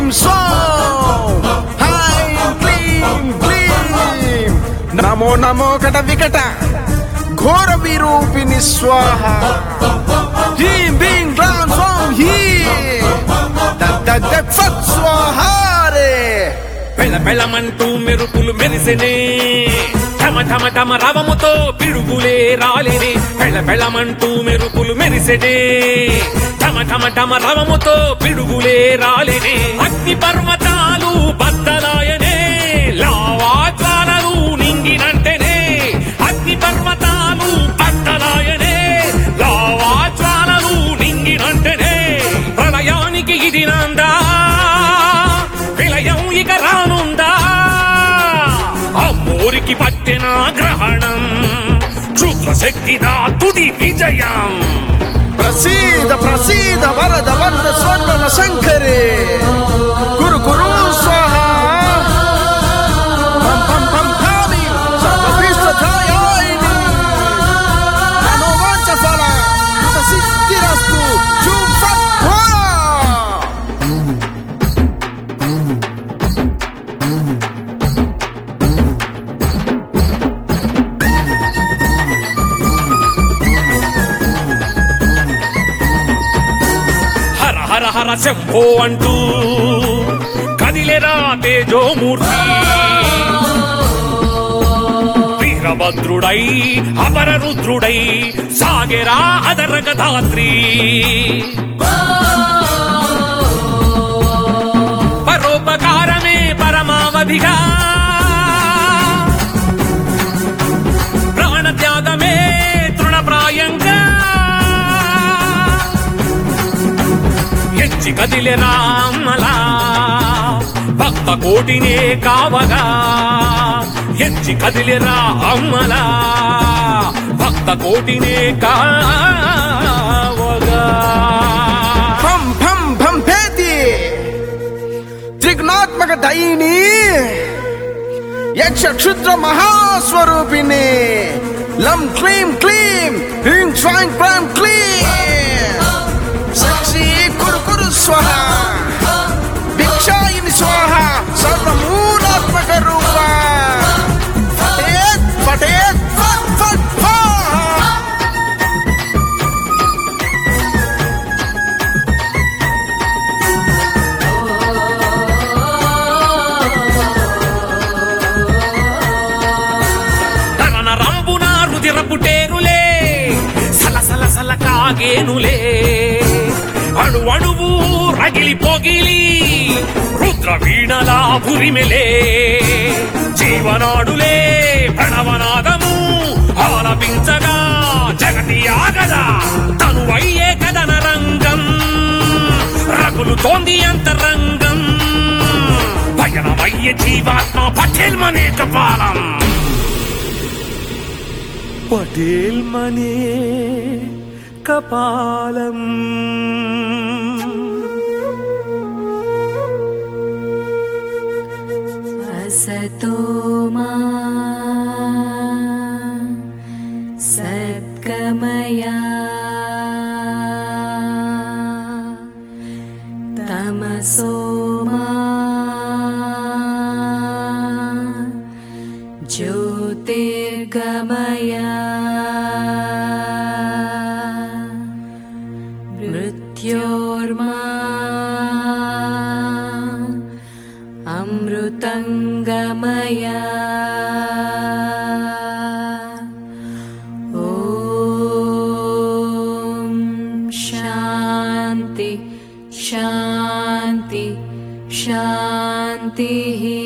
క్లీం స్వాం హైం క్లీం క్లీం నమో నమో కట వికట ఘోర విరూపిణి స్వాహ హ్రీం భీం గ్లాం స్వాం హీ దత్ సత్ స్వాహారే పెళ్ళ పెళ్ళమంటూ మెరుపులు మెరిసెనే ఠమ ఠమ ఠమ రవముతో పిడుగులే రాలేనే పెళ్ళ పెళ్ళమంటూ మెరుపులు మెరిసెనే ఠమ ఠమ ఠమ రవముతో పిడుగులే రాలేనే అగ్ని పర్వతాలు బద్దలాయనే లావా జ్వాలలు నింగినంటేనే అగ్ని పర్వతాలు బద్దలాయనే లావా జ్వాలలు నింగినంటేనే ప్రళయానికి ఇది నాందా విలయం ఇక రానుందా అమ్మోరికి పట్టిన గ్రహణం క్షుద్ర శక్తిదా తుది విజయం ప్రసీద ప్రసీద వరద వరద స్వర్ణ శంకరే గురు గురు స్వాహ పం పం పం భామి సర్వభీష్టధాయాయిని మనోవాంఛ ఫల కృత సిద్ధిరస్తు జూమ్ ఫట్ హోయా హర హర హర శంభో అంటూ కదిలేరా తేజోమూర్తి వీరభద్రుడై అపర రుద్రుడై సాగెరా అదరగదాత్రి పరోపకారమే పరమావధిగా ప్రాణత్యాగమే తృణప్రాయంగా ఎచ్చి కదిలే రామలా భక్త కోటినే కావగా ఎచ్చి కదిలే రామలా భక్త కోటినే కావగా భం భం భం భేతి త్రిగుణాత్మక దయిని యక్ష క్షుద్ర మహాస్వరూపిణి లం క్లీం క్లీం హ్రీం స్వాం క్లాం క్లీం సాక్షి కురు కురు స్వహ భిక్షాయిని స్వాహ సర్వమూలాత్మక రూప ఫటేత్ ఫటేత్ ఫట్ ఫట్ ఫా తరన రంబున రుదిర పుటేరులే సల సల సల కాగేనులే అణు అణువు రగిలి పొగిలి రుద్ర వీణలా పురిమెలే జీవనాడులే ప్రణవనాదము ఆలపించగా జగతి ఆగదా తను అయ్యే కదన రంగం రగులుతోంది అంతరంగం భయనమయ్యే జీవాత్మ పటేల్ మనే కపాలం పటేల్ మనే కపాలం असतो मा सद्गमया तमसो मा ज्योतिर्गमया मृत्योर्मा अमृतङ्गमया ॐ शान्ति शान्ति शान्तिः